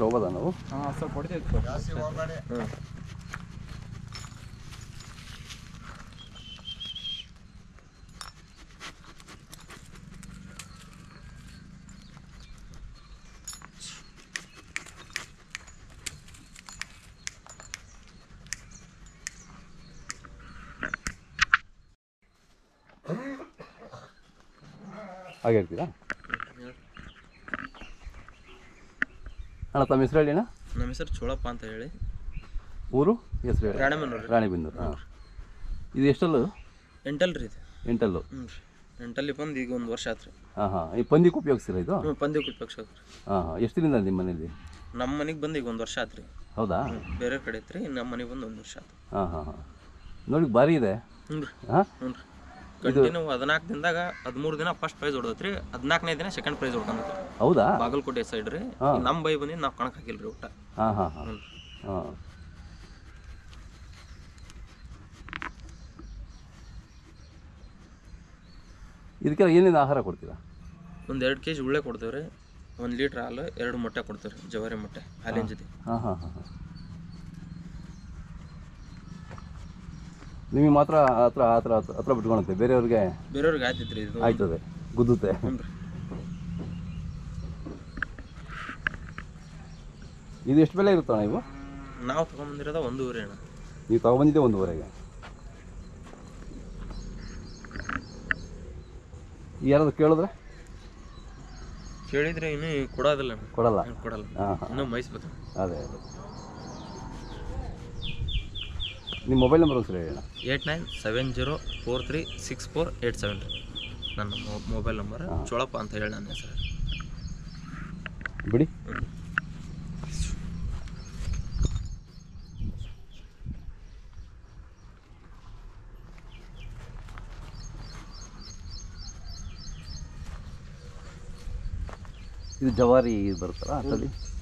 ಹೋಗೋದಾ ನಾವು ಹಾಂ ಸ್ವಲ್ಪ ಹೊಡಿತೈತೆ ಹ್ಞೂ ಹಾಗೆ ಹೇಳ್ತೀರಾ ಅಣ್ಣ ತಮ್ಮ ಹೆಸರು ಹೇಳಿ ಅಣ್ಣ ನಮ್ಮ ಹೆಸರು ಚೋಳಪ್ಪ ಅಂತ ಹೇಳಿ ಊರು ಹೆಸರು ಹೇಳಿ ರಾಣೆಬೆನ್ನೂರು ರಾಣಿಬೆನ್ನೂರು ಹಾಂ ಇದು ಎಷ್ಟಲ್ಲು ಎಂಟಲ್ ರೀ ಇದು ಎಂಟಲ್ಲು ಹ್ಞೂ ರೀ ಎಂಟಲ್ಲಿ ಬಂದು ಈಗ ಒಂದು ವರ್ಷ ಆತ್ರಿ ಹಾಂ ಹಾಂ ಈ ಪಂದಿಗೆ ಉಪಯೋಗಿಸ್ತೀರಾ ಇದು ಹ್ಞೂ ಪಂದ್ಯಕ್ಕೆ ಉಪಯೋಗಿಸ ಹಾಂ ಹಾಂ ಎಷ್ಟು ದಿನದ ನಿಮ್ಮ ಮನೇಲಿ ನಮ್ಮ ಮನೆಗೆ ಬಂದು ಈಗ ಒಂದು ವರ್ಷ ಆತ್ರಿ ಹೌದಾ ಹ್ಞೂ ಬೇರೆ ಕಡೆ ಐತ್ರಿ ನಮ್ಮ ಮನೆಗೆ ಬಂದು ಒಂದು ವರ್ಷ ಆತು ಹಾಂ ಹಾಂ ಹಾಂ ನೋಡಿ ಭಾರಿ ಇದೆ ಹ್ಞೂ ರೀ ಹಾಂ ಹ್ಞೂ ರೀ ಕಂಟಿನ್ಯೂ ಹದಿನಾಲ್ಕು ದಿನದಾಗ ಹದಿಮೂರು ದಿನ ಫಸ್ಟ್ ಪ್ರೈಸ್ ಹೊಡೆದತ್ರಿ ಹದಿನಾಲ್ಕನೇ ದಿನ ಸೆಕೆಂಡ್ ಪ್ರೈಸ್ ಹೊಡ್ಕೊಂಡ್ರಿ ಹೌದಾ ಬಾಗಲಕೋಟೆ ಸೈಡ್ ರೀ ನಮ್ಮ ಬೈ ಬಂದು ನಾವು ಕಣಕ್ ಹಾಕಿಲ್ಲ ರೀ ಊಟ ಹಾಂ ಹಾಂ ಹಾಂ ಹ್ಞೂ ಹಾಂ ಇದಕ್ಕೆಲ್ಲ ಏನೇನು ಆಹಾರ ಕೊಡ್ತೀರಾ ಒಂದು ಎರಡು ಕೆ ಜಿ ಉಳ್ಳೆ ಕೊಡ್ತೇವೆ ರೀ ಒಂದು ಲೀಟ್ರ್ ಹಾಲು ಎರಡು ಮೊಟ್ಟೆ ಕೊಡ್ತೇವೆ ರೀ ಜವಾರಿ ಮೊಟ್ಟೆ ಹಾಲಿನ ಜೊತೆ ಹಾಂ ಹಾಂ ಹಾಂ ಹಾಂ ನಿಮಗೆ ಮಾತ್ರ ಹತ್ರ ಹತ್ರ ಹತ್ರ ಬಿಟ್ಕೊಳುತ್ತೆ ಬೇರೆಯವ್ರಿಗೆ ಬೇರೆಯವ್ರಿಗೆ ಆಯ್ತೈತ್ರಿ ಇದು ಆಯ್ತದೆ ಗುದ್ದುತ್ತೆ ಹ್ಞೂ ರೀ ಇದು ಎಷ್ಟು ಬೆಲೆ ಇರುತ್ತಣ್ಣ ಇವು ನಾವು ತೊಗೊಂಬಂದಿರೋದ ಒಂದೂವರೆ ಅಣ್ಣ ನೀವು ತಗೊಬಂದಿದ್ದೆ ಒಂದೂವರೆಗೆ ಯಾರಾದ್ರು ಕೇಳಿದ್ರೆ ಕೇಳಿದ್ರೆ ಇನ್ನೂ ಕೊಡೋದಿಲ್ಲ ಅಣ್ಣ. ಕೊಡಲ್ಲ ಹ್ಮ್, ಕೊಡಲ್ಲ ಹಾಂ ಹಾಂ ಇನ್ನೂ ಮೈಸ್ಬೇಕು ಅದೇ ಅದೇ ನಿಮ್ಮ ಮೊಬೈಲ್ ನಂಬರ್ ಒಂದ್ಸರಿ ಹೇಳ eight nine seven zero four three six four eight seven ರೀ ನನ್ನ ಮೊಬೈಲ್ ನಂಬರ್ ಚೋಳಪ್ಪ ಅಂತ ಹೇಳಿ ನನ್ನ ಹೆಸರು ಬಿಡಿ ಇದು ಜವಾರಿ ಇದು ಬರುತ್ತಲ್ಲ ತಳಿ